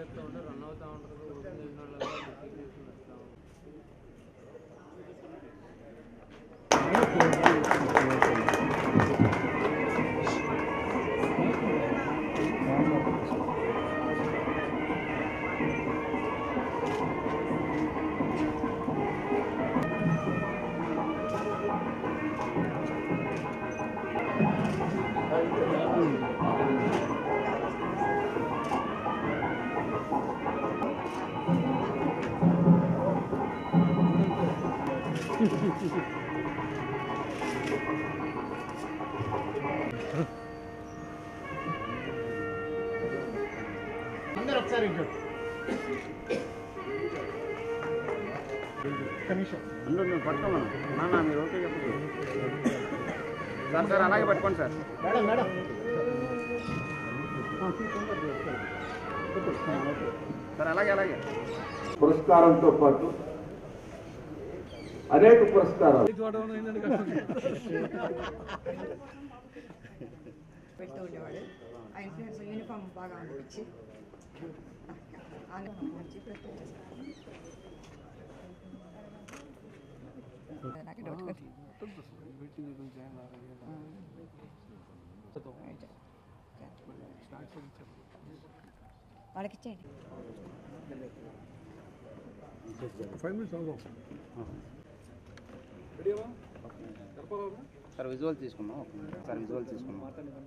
చేస్తూ ఉంటే రన్ అవుతూ ఉంటుంది ఓపెన్ చేసిన వాళ్ళు డిస్ట్రిక్ట్ చేసుకుని వస్తూ ఉంటారు అందరూ ఒకసారి ఇటు. ఒక్క నిమిషం అందరూ మేము పట్టుకోమను నాన్న మీరు ఓకే చెప్పచ్చు సార్ సార్ అలాగే పట్టుకోండి సార్ మేడం మేడం సార్ అలాగే అలాగే పురస్కారంతో పాటు అనేక పురస్కారాలు పెడుతూ ఉండేవాడు ఆ ఇన్ఫ్లుయెన్స్ యూనిఫామ్ బాగా అనిపించి ఆనందం వచ్చి ప్రతి నాకు డౌట్ కదా. వాళ్ళకి ఇచ్చేయండి సార్ విజువల్ తీసుకున్నాం ఒక నిమిషం. సార్ విజువల్ తీసుకున్నాం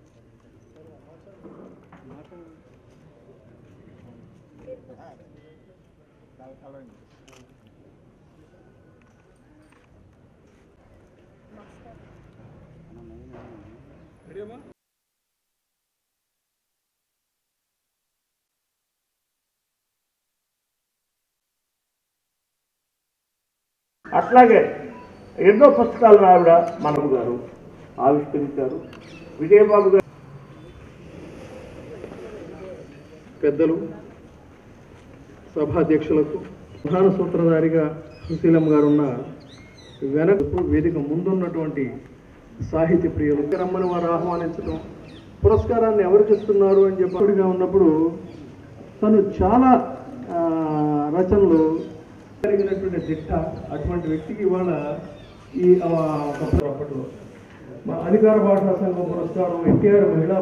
అట్లాగే ఎన్నో పుస్తకాలను ఆవిడ మనము గారు ఆవిష్కరించారు విజయబాబు గారు పెద్దలు సభాధ్యక్షులకు ప్రధాన సూత్రధారిగా సుశీలమ్మ గారు ఉన్న వెనక వేదిక ముందున్నటువంటి సాహిత్య ప్రియులు రమ్మని వారు ఆహ్వానించడం పురస్కారాన్ని ఎవరికి ఇస్తున్నారు అని చెప్పిగా ఉన్నప్పుడు తను చాలా ఆ, రచనలు జరిగినటువంటి దిట్ట అటువంటి వ్యక్తికి ఇవాళ ఈ ఆ, ఒక అప్పట్లో మా అధికార భాషా సంఘం పురస్కారం ఎన్టీఆర్ మహిళా